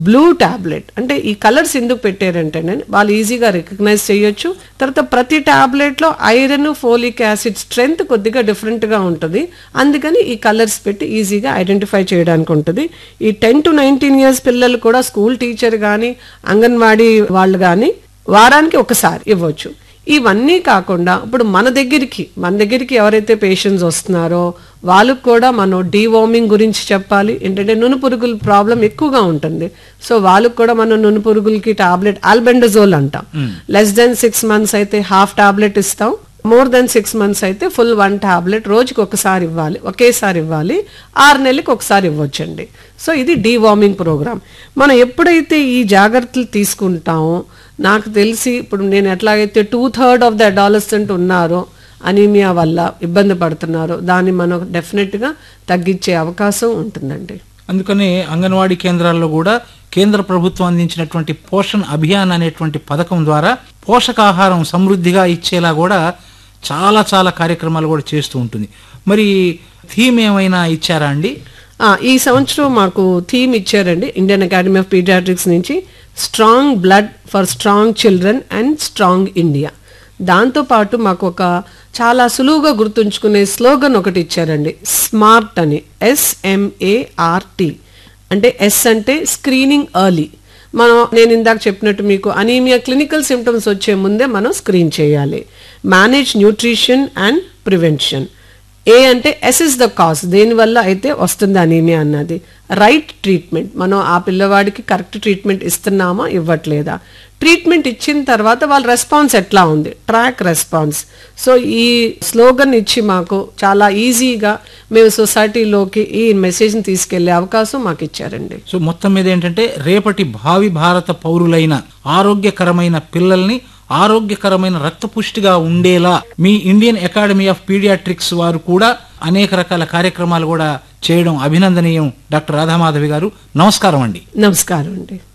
blue tablet అంటే ఈ colours ఎందుకు పెట్టారంటే వాళ్ళు ఈజీగా రికగ్నైజ్ చేయొచ్చు తర్వాత ప్రతి టాబ్లెట్ లో ఐరన్ ఫోలిక్ యాసిడ్ స్ట్రెంగ్త్ కొద్దిగా డిఫరెంట్ గా ఉంటుంది అందుకని ఈ కలర్స్ పెట్టి ఈజీగా ఐడెంటిఫై చేయడానికి ఉంటుంది ఈ టెన్ టు నైన్టీన్ ఇయర్స్ పిల్లలు కూడా స్కూల్ టీచర్ కానీ అంగన్వాడీ వాళ్ళు కానీ వారానికి ఒకసారి ఇవ్వచ్చు ఇవన్నీ కాకుండా ఇప్పుడు మన దగ్గరికి మన దగ్గరికి ఎవరైతే పేషెంట్స్ వస్తున్నారో వాళ్ళకు కూడా మనం డీవార్మింగ్ గురించి చెప్పాలి ఏంటంటే నును పురుగుల ప్రాబ్లం ఎక్కువగా ఉంటుంది సో వాళ్ళకు కూడా మనం నును పురుగులకి టాబ్లెట్ ఆల్బెండజోల్ అంటాం లెస్ దెన్ సిక్స్ మంత్స్ అయితే హాఫ్ టాబ్లెట్ ఇస్తాం మోర్ దెన్ సిక్స్ మంత్స్ అయితే ఫుల్ వన్ టాబ్లెట్ రోజుకి ఒకసారి ఇవ్వాలి ఒకేసారి ఇవ్వాలి ఆరు నెలలకు ఒకసారి ఇవ్వచ్చండి సో ఇది డీవార్మింగ్ ప్రోగ్రామ్ మనం ఎప్పుడైతే ఈ జాగ్రత్తలు తీసుకుంటామో నాకు తెలిసి ఇప్పుడు నేను ఎట్లాగైతే two third of the adolescent ఉన్నారో అనీమియా వల్ల ఇబ్బంది పడుతున్నారో దాన్ని మనం డెఫినెట్గా తగ్గించే అవకాశం ఉంటుందండి అందుకని అంగన్వాడీ కేంద్రాల్లో కూడా కేంద్ర ప్రభుత్వం అందించినటువంటి పోషణ్ అభియాన్ అనేటువంటి పథకం ద్వారా పోషకాహారం సమృద్ధిగా ఇచ్చేలా కూడా చాలా చాలా కార్యక్రమాలు కూడా చేస్తూ ఉంటుంది మరి థీమ్ ఏమైనా ఇచ్చారా అండి ఆ, ఈ సంవత్సరం మాకు థీమ్ ఇచ్చారండి ఇండియన్ అకాడమీ ఆఫ్ పీడియాట్రిక్స్ నుంచి strong blood for strong children and strong India దాంతోపాటు మాకు ఒక చాలా సులువుగా గుర్తుంచుకునే స్లోగన్ ఒకటి ఇచ్చారండి స్మార్ట్ అని ఎస్ఎంఏఆర్టీ అంటే ఎస్ అంటే స్క్రీనింగ్ ఎర్లీ మనం నేను ఇందాక చెప్పినట్టు మీకు అనీమియా క్లినికల్ సిమ్టమ్స్ వచ్చే ముందే మనం స్క్రీన్ చేయాలి మేనేజ్ న్యూట్రిషన్ అండ్ ప్రివెన్షన్ ఏ అంటే ఎస్ ఇస్ ద కాజ్ దేనివల్ల అయితే వస్తుంది అనీమియా అన్నది రైట్ ట్రీట్మెంట్ మనం ఆ పిల్లవాడికి కరెక్ట్ ట్రీట్మెంట్ ఇస్తున్నామా ఇవ్వట్లేదా ట్రీట్మెంట్ ఇచ్చిన తర్వాత వాళ్ళ రెస్పాన్స్ ఎట్లా ఉంది ట్రాక్ రెస్పాన్స్ సో ఈ స్లోగన్ ఇచ్చి మాకు చాలా ఈజీగా మేము సొసైటీలోకి ఈ మెసేజ్ని తీసుకెళ్లే అవకాశం మాకు ఇచ్చారండి సో మొత్తం మీద ఏంటంటే రేపటి భావి భారత పౌరులైన ఆరోగ్యకరమైన పిల్లల్ని ఆరోగ్యకరమైన రక్తపుష్టిగా ఉండేలా మీ ఇండియన్ అకాడమీ ఆఫ్ పీడియాట్రిక్స్ వారు కూడా అనేక రకాల కార్యక్రమాలు కూడా చేయడం అభినందనీయం డాక్టర్ రాధామాధవి గారు నమస్కారం అండి నమస్కారం అండి